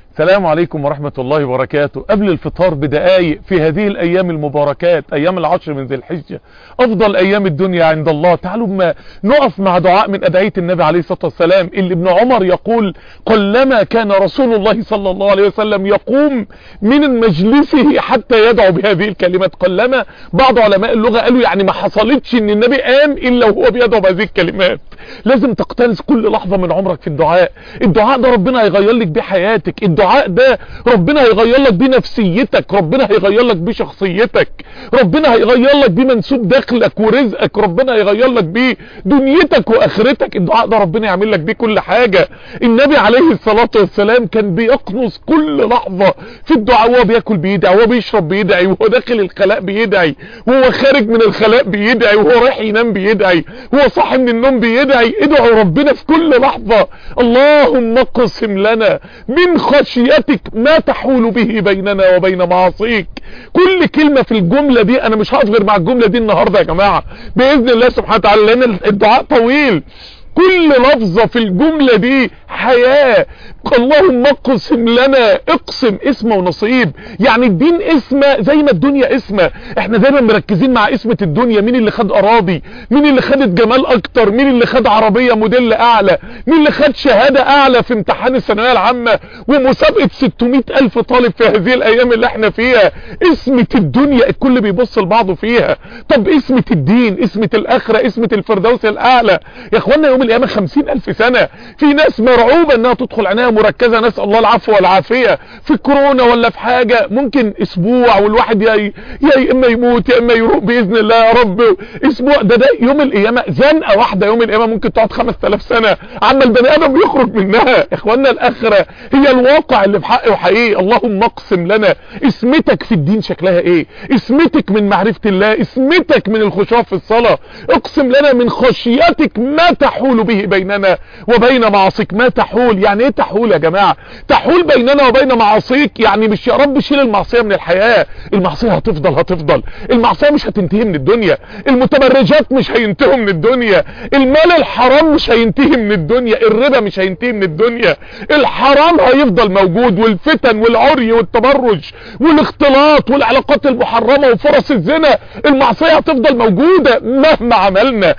السلام عليكم ورحمة الله وبركاته قبل الفطار بدقايق في هذه الأيام المباركات أيام العشر من ذي الحجة أفضل أيام الدنيا عند الله تعالوا ما نقف مع دعاء من أدعية النبي عليه الصلاة والسلام اللي ابن عمر يقول قلما كان رسول الله صلى الله عليه وسلم يقوم من مجلسه حتى يدعو بهذه الكلمات قلما بعض علماء اللغة قالوا يعني ما حصلتش ان النبي قام إلا وهو بيدعو بهذه الكلمات لازم تقتنص كل لحظة من عمرك في الدعاء الدعاء ده ربنا هيغير لك بيه حياتك الدعاء ده ربنا هيغير لك بيه نفسيتك ربنا هيغير لك بيه شخصيتك ربنا هيغير لك بيه منسوب دخلك ورزقك ربنا هيغير لك بيه دنيتك واخرتك الدعاء ده ربنا يعمل لك بيه كل حاجة النبي عليه الصلاة والسلام كان بيقنص كل لحظة في الدعاء وهو بياكل بيدعي وهو بيشرب بيدعي وهو داخل الخلاء بيدعي وهو خارج من الخلاء بيدعي وهو رايح ينام بيدعي وهو صاحي من النوم بيدعي ادعوا ربنا في كل لحظة اللهم اقسم لنا من خشيتك ما تحول به بيننا وبين معاصيك كل كلمة في الجملة دي انا مش هقف غير مع الجملة دي النهاردة يا جماعة باذن الله سبحانه وتعالى لان الدعاء طويل كل لفظة في الجملة دي حياة اللهم اقسم لنا اقسم اسمه ونصيب يعني الدين اسمه زي ما الدنيا اسمه احنا دايما مركزين مع اسمة الدنيا مين اللي خد اراضي مين اللي خدت جمال اكتر مين اللي خد عربية موديل اعلى مين اللي خد شهادة اعلى في امتحان الثانوية العامة ومسابقة 600 الف طالب في هذه الايام اللي احنا فيها اسمة الدنيا الكل بيبص لبعضه فيها طب اسمة الدين اسمة الاخرة اسمة الفردوس الاعلى يا اخوانا يوم القيامة 50 الف سنة في ناس مرعوبة انها تدخل عناية مركزة نسأل الله العفو والعافية في كورونا ولا في حاجة ممكن اسبوع والواحد يا يا اما يموت يا اما يروح باذن الله يا رب اسبوع ده ده يوم القيامة زنقة واحدة يوم القيامة ممكن تقعد 5000 سنة عما البني ادم يخرج منها اخواننا الاخرة هي الواقع اللي بحق وحقيقي اللهم اقسم لنا اسمتك في الدين شكلها ايه اسمتك من معرفة الله اسمتك من الخشوع في الصلاة اقسم لنا من خشيتك ما تحول به بيننا وبين معاصيك ما تحول يعني ايه تحول يا جماعة تحول بيننا وبين معاصيك يعني مش يا رب شيل المعصية من الحياة المعصية هتفضل هتفضل المعصية مش هتنتهي من الدنيا المتبرجات مش هينتهوا من الدنيا المال الحرام مش هينتهي من الدنيا الربا مش هينتهي من الدنيا الحرام هيفضل موجود والفتن والعري والتبرج والاختلاط والعلاقات المحرمة وفرص الزنا المعصية هتفضل موجودة مهما عملنا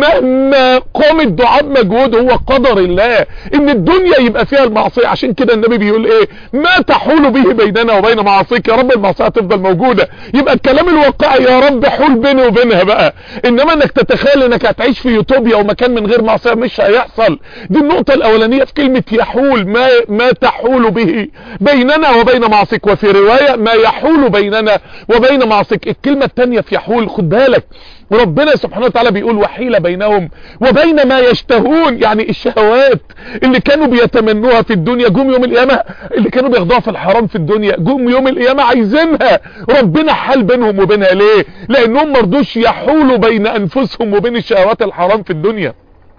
مهما قام الدعاء مجهود هو قدر الله ان الدنيا يبقى فيها المعصية عشان كده النبي بيقول ايه ما تحول به بيننا وبين معاصيك يا رب المعصية هتفضل موجودة يبقى الكلام الواقعي يا رب حول بيني وبينها بقى انما انك تتخيل انك هتعيش في يوتوبيا ومكان من غير معصية مش هيحصل دي النقطة الاولانية في كلمة يحول ما, ما تحول به بيننا وبين معصيك وفي رواية ما يحول بيننا وبين معصيك الكلمة التانية في يحول خد بالك وربنا سبحانه وتعالى بيقول وحيلة بينهم وبين ما يشتهون يعني الشهوات اللي كانوا بيتمنوها في الدنيا جم يوم القيامة اللي كانوا بياخدوها في الحرام في الدنيا جم يوم القيامة عايزينها ربنا حال بينهم وبينها ليه لانهم مرضوش يحولوا بين انفسهم وبين الشهوات الحرام في الدنيا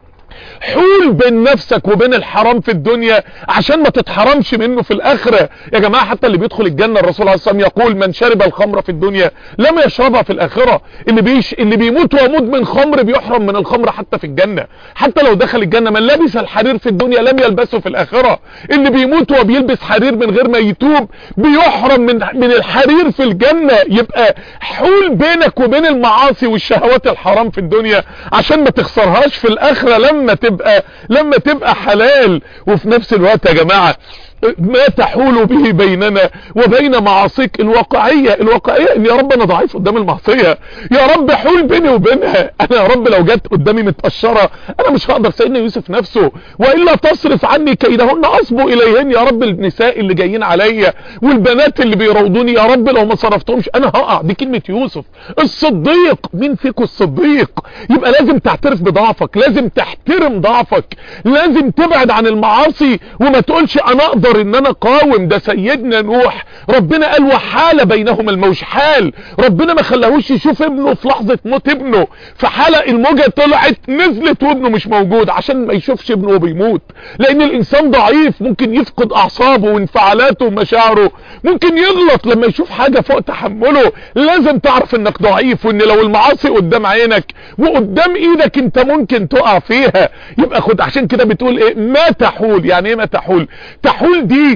حول بين نفسك وبين الحرام في الدنيا عشان ما تتحرمش منه في الاخرة يا جماعة حتى اللي بيدخل الجنة الرسول عليه الصلاة والسلام يقول من شرب الخمر في الدنيا لم يشربها في الاخرة اللي بيش اللي بيموت ومدمن خمر بيحرم من الخمر حتى في الجنة حتى لو دخل الجنة من لبس الحرير في الدنيا لم يلبسه في الاخرة اللي بيموت وبيلبس حرير من غير ما يتوب بيحرم من من الحرير في الجنة يبقى حول بينك وبين المعاصي والشهوات الحرام في الدنيا عشان ما تخسرهاش في الاخرة لما تبقى لما تبقى حلال وفي نفس الوقت يا جماعة ما تحول به بيننا وبين معاصيك الواقعية الواقعية ان يا رب انا ضعيف قدام المعصية يا رب حول بيني وبينها انا يا رب لو جت قدامي متقشرة انا مش هقدر سيدنا يوسف نفسه وإلا تصرف عني كيدهن اصبو اليهن يا رب النساء اللي جايين عليا والبنات اللي بيراودوني يا رب لو ما صرفتهمش انا هقع دي كلمة يوسف الصديق مين فيكم الصديق يبقى لازم تعترف بضعفك لازم تحترم ضعفك لازم تبعد عن المعاصي وما تقولش انا اقدر ان انا قاوم ده سيدنا نوح ربنا قال وحال بينهم الموج حال ربنا ما خلاهوش يشوف ابنه في لحظة موت ابنه في حالة الموجة طلعت نزلت وابنه مش موجود عشان ما يشوفش ابنه وبيموت لان الانسان ضعيف ممكن يفقد اعصابه وانفعالاته ومشاعره ممكن يغلط لما يشوف حاجة فوق تحمله لازم تعرف انك ضعيف وان لو المعاصي قدام عينك وقدام ايدك انت ممكن تقع فيها يبقى خد عشان كده بتقول ايه ما تحول يعني ايه ما تحول تحول دي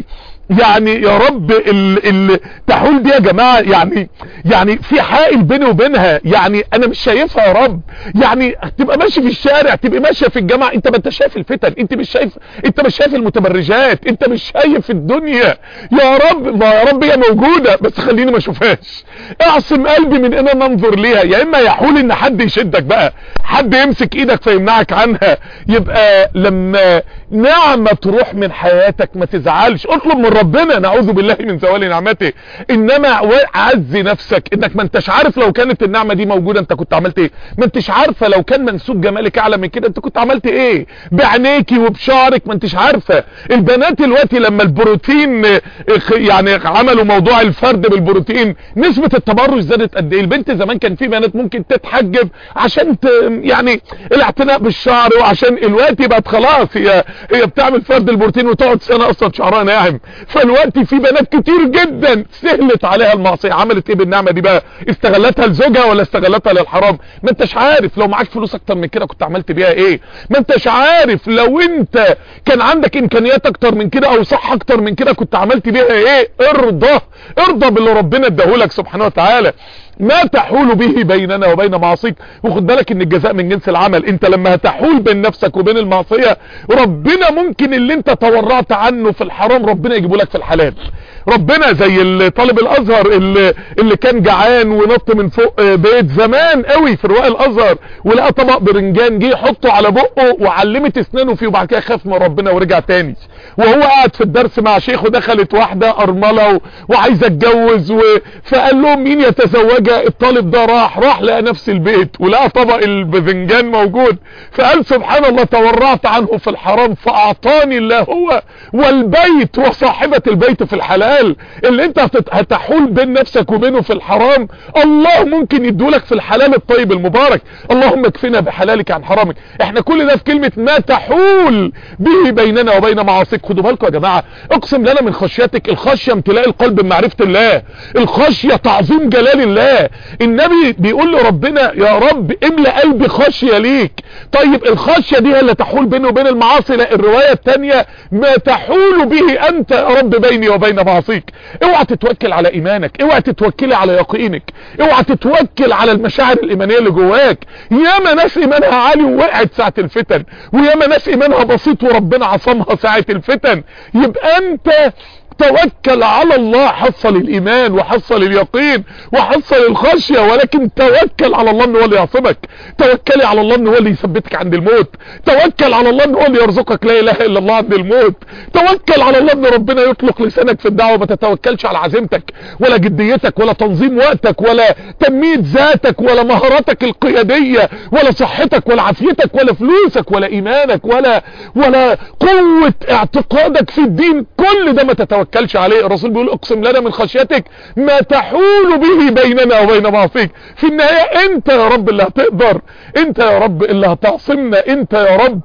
يعني يا رب ال ال تحول دي يا جماعة يعني يعني في حائل بيني وبينها يعني انا مش شايفها يا رب يعني تبقى ماشي في الشارع تبقى ماشية في الجامعة انت ما انت شايف الفتن انت مش شايف انت مش شايف المتبرجات انت مش شايف الدنيا يا رب ما يا رب هي موجودة بس خليني ما اشوفهاش اعصم قلبي من ان انا انظر ليها يا اما يحول ان حد يشدك بقى حد يمسك ايدك فيمنعك عنها يبقى لما نعمة تروح من حياتك ما تزعلش اطلب من ربنا نعوذ بالله من زوال نعمته انما عز نفسك انك ما انتش عارف لو كانت النعمة دي موجودة انت كنت عملت ايه ما انتش عارفة لو كان منسوب جمالك اعلى من كده انت كنت عملت ايه بعينيكي وبشعرك ما انتش عارفة البنات دلوقتي لما البروتين يعني عملوا موضوع الفرد بالبروتين نسبة التبرج زادت قد ايه البنت زمان كان في بنات ممكن تتحجب عشان ت... يعني الاعتناء بالشعر وعشان الوقت بقت خلاص هي هي بتعمل فرد البروتين وتقعد سنة اصلا شعرها ناعم فالوقت في بنات كتير جدا سهلت عليها المعصية عملت ايه بالنعمة دي بقى استغلتها لزوجها ولا استغلتها للحرام ما انتش عارف لو معاك فلوس اكتر من كده كنت عملت بيها ايه ما انتش عارف لو انت كان عندك امكانيات اكتر من كده او صحة اكتر من كده كنت عملت بيها ايه ارضى ارضى باللي ربنا اداهولك سبحانه وتعالى ما تحول به بيننا وبين معصيك وخد بالك ان الجزاء من جنس العمل انت لما هتحول بين نفسك وبين المعصية ربنا ممكن اللي انت تورعت عنه في الحرام ربنا يجيبه لك في الحلال ربنا زي طالب الازهر اللي, اللي كان جعان ونط من فوق بيت زمان قوي في رواق الازهر ولقى طبق برنجان جه يحطه على بقه وعلمت اسنانه فيه وبعد كده خاف من ربنا ورجع تاني وهو قاعد في الدرس مع شيخه دخلت واحدة ارملة و... وعايزة اتجوز و... فقال لهم مين يتزوجها الطالب ده راح راح لقى نفس البيت ولقى طبق الباذنجان موجود فقال سبحان الله تورعت عنه في الحرام فاعطاني الله هو والبيت وصاحبة البيت في الحلال اللي انت هتحول بين نفسك وبينه في الحرام الله ممكن يدولك في الحلال الطيب المبارك اللهم اكفنا بحلالك عن حرامك احنا كل ده في كلمة ما تحول به بيننا وبين معاصيك خدوا بالكم يا جماعة اقسم لنا من خشيتك الخشية امتلاء القلب بمعرفة الله الخشية تعظيم جلال الله النبي بيقول له ربنا يا رب املأ قلبي خشية ليك طيب الخشية دي هي اللي تحول بينه وبين المعاصي لا الرواية التانية ما تحول به انت يا رب بيني وبين معاصيك اوعى تتوكل على ايمانك اوعى تتوكلي على يقينك اوعى تتوكل على المشاعر الايمانية اللي جواك ياما ناس ايمانها عالي ووقعت ساعة الفتن وياما ناس ايمانها بسيط وربنا عصمها ساعة الفتن يبقى انت توكل على الله حصل الايمان وحصل اليقين وحصل الخشية ولكن توكل على الله ان هو اللي يعصمك توكلي على الله ان هو اللي يثبتك عند الموت توكل على الله ان هو اللي يرزقك لا اله الا الله عند الموت توكل على الله ان ربنا يطلق لسانك في الدعوة ما تتوكلش على عزيمتك ولا جديتك ولا تنظيم وقتك ولا تنمية ذاتك ولا مهاراتك القيادية ولا صحتك ولا عافيتك ولا فلوسك ولا ايمانك ولا ولا قوة اعتقادك في الدين كل ده ما تتوكل توكلش عليه الرسول بيقول اقسم لنا من خشيتك ما تحول به بيننا وبين معصيك في النهاية انت يا رب اللي هتقدر انت يا رب اللي هتعصمنا انت يا رب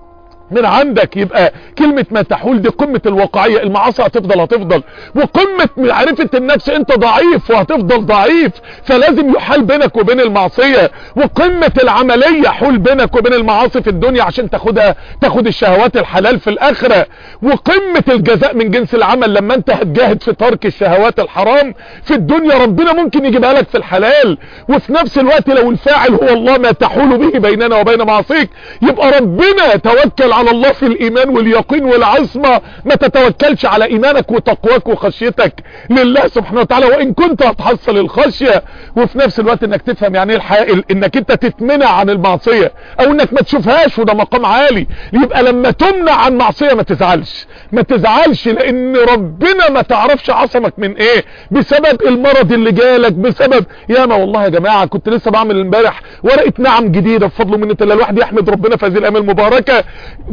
من عندك يبقى كلمة ما تحول دي قمة الواقعية المعاصي هتفضل هتفضل وقمة معرفة النفس انت ضعيف وهتفضل ضعيف فلازم يحال بينك وبين المعصية وقمة العملية حول بينك وبين المعاصي في الدنيا عشان تاخدها تاخد الشهوات الحلال في الاخرة وقمة الجزاء من جنس العمل لما انت هتجاهد في ترك الشهوات الحرام في الدنيا ربنا ممكن يجيبها لك في الحلال وفي نفس الوقت لو الفاعل هو الله ما تحول به بيننا وبين معصيك يبقى ربنا توكل على الله في الايمان واليقين والعصمة ما تتوكلش على ايمانك وتقواك وخشيتك لله سبحانه وتعالى وان كنت هتحصل الخشية وفي نفس الوقت انك تفهم يعني ايه الحقيقة انك انت تتمنع عن المعصية او انك ما تشوفهاش وده مقام عالي يبقى لما تمنع عن معصية ما تزعلش ما تزعلش لان ربنا ما تعرفش عصمك من ايه بسبب المرض اللي جالك بسبب ياما والله يا جماعة كنت لسه بعمل امبارح ورقة نعم جديدة بفضل من الله الواحد يحمد ربنا في هذه الايام المباركة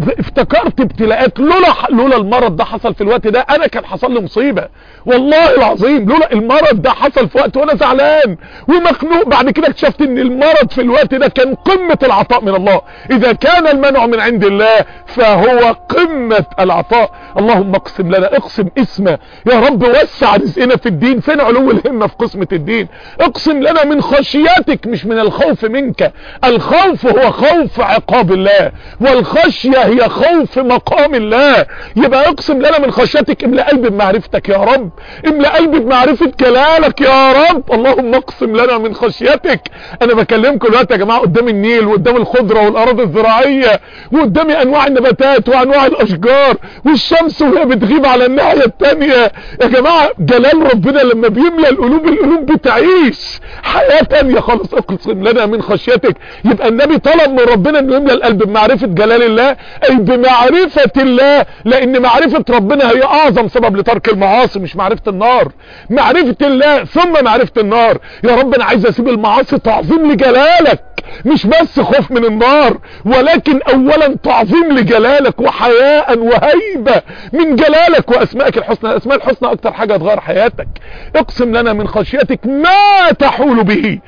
افتكرت ابتلاءات لولا لولا المرض ده حصل في الوقت ده انا كان حصل لي مصيبة والله العظيم لولا المرض ده حصل في وقت وانا زعلان ومخنوق بعد كده اكتشفت ان المرض في الوقت ده كان قمة العطاء من الله اذا كان المنع من عند الله فهو قمة العطاء اللهم اقسم لنا اقسم اسمه يا رب وسع رزقنا في الدين فين علو الهمة في قسمة الدين اقسم لنا من خشيتك مش من الخوف منك الخوف هو خوف عقاب الله والخشية هي خوف مقام الله يبقى اقسم لنا من خشيتك املأ قلبي بمعرفتك يا رب املأ قلبي بمعرفة جلالك يا رب اللهم اقسم لنا من خشيتك انا بكلمكم دلوقتي يا جماعة قدام النيل وقدام الخضرة والاراضي الزراعية وقدامي انواع النباتات وانواع الاشجار والشمس وهي بتغيب على الناحية التانية يا جماعة جلال ربنا لما بيملى القلوب القلوب بتعيش حياة تانية خالص اقسم لنا من خشيتك يبقى النبي طلب من ربنا انه يملى القلب بمعرفة جلال الله اي بمعرفة الله لان معرفة ربنا هي اعظم سبب لترك المعاصي مش معرفة النار معرفة الله ثم معرفة النار يا رب انا عايز اسيب المعاصي تعظيم لجلالك مش بس خوف من النار ولكن اولا تعظيم لجلالك وحياء وهيبة من جلالك واسمائك الحسنى الاسماء الحسنى اكتر حاجة تغير حياتك اقسم لنا من خشيتك ما تحول به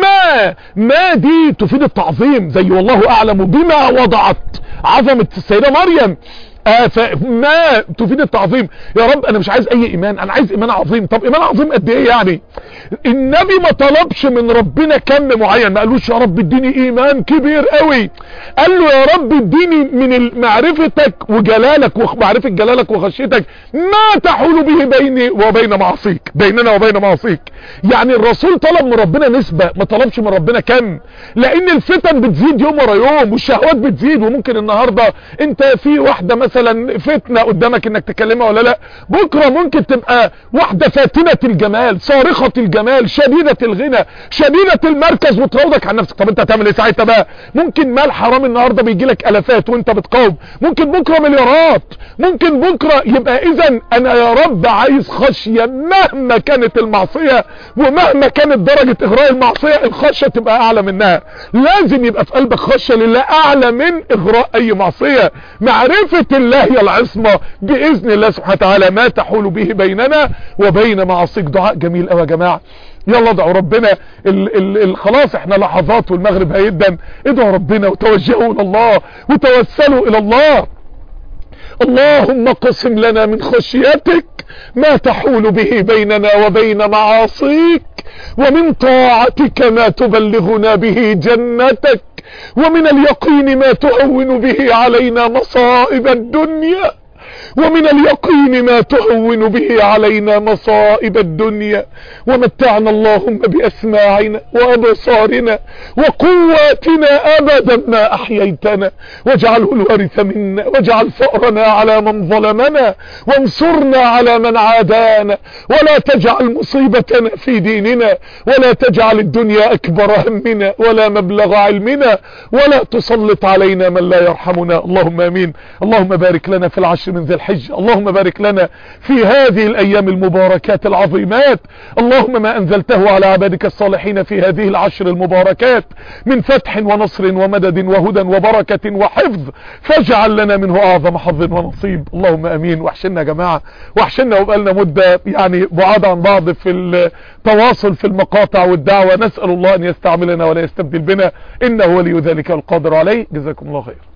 ما ما دي تفيد التعظيم زي والله اعلم بما وضعت عظمة السيدة مريم آه فما تفيد التعظيم يا رب انا مش عايز اي ايمان انا عايز ايمان عظيم طب ايمان عظيم قد ايه يعني النبي ما طلبش من ربنا كم معين ما قالوش يا رب اديني ايمان كبير قوي قال له يا رب اديني من معرفتك وجلالك ومعرفة جلالك وخشيتك ما تحول به بيني وبين معصيك بيننا وبين معصيك يعني الرسول طلب من ربنا نسبة ما طلبش من ربنا كم لان الفتن بتزيد يوم ورا يوم والشهوات بتزيد وممكن النهاردة انت في واحدة مثلا فتنة قدامك انك تكلمها ولا لا بكرة ممكن تبقى واحدة فاتنة الجمال صارخة الجمال شديدة الغنى شديدة المركز وتراودك عن نفسك طب انت هتعمل ايه ساعتها بقى ممكن مال حرام النهاردة بيجي لك الافات وانت بتقاوم ممكن بكرة مليارات ممكن بكرة يبقى اذا انا يا رب عايز خشية مهما كانت المعصية ومهما كانت درجة اغراء المعصية الخشية تبقى اعلى منها لازم يبقى في قلبك خشية لله اعلى من اغراء اي معصية معرفة الله هي العصمة باذن الله سبحانه وتعالى ما تحول به بيننا وبين معاصيك دعاء جميل قوي يا جماعة يلا ادعوا ربنا ال ال ال خلاص احنا لحظات والمغرب هيدن ادعوا ربنا وتوجهوا الى الله وتوسلوا الى الله اللهم قسم لنا من خشيتك ما تحول به بيننا وبين معاصيك ومن طاعتك ما تبلغنا به جنتك ومن اليقين ما تهون به علينا مصائب الدنيا ومن اليقين ما تهون به علينا مصائب الدنيا ومتعنا اللهم بأسماعنا وأبصارنا وقواتنا أبدا ما أحييتنا واجعله الوارث منا واجعل فأرنا على من ظلمنا وانصرنا على من عادانا ولا تجعل مصيبتنا في ديننا ولا تجعل الدنيا أكبر همنا ولا مبلغ علمنا ولا تسلط علينا من لا يرحمنا اللهم امين اللهم بارك لنا في العشر من ذي الحج اللهم بارك لنا في هذه الايام المباركات العظيمات اللهم ما انزلته على عبادك الصالحين في هذه العشر المباركات من فتح ونصر ومدد وهدى وبركة وحفظ فاجعل لنا منه اعظم حظ ونصيب اللهم امين وحشنا يا جماعة وحشنا وبقالنا مدة يعني بعاد عن بعض في التواصل في المقاطع والدعوة نسأل الله ان يستعملنا ولا يستبدل بنا انه ولي ذلك القادر عليه جزاكم الله خير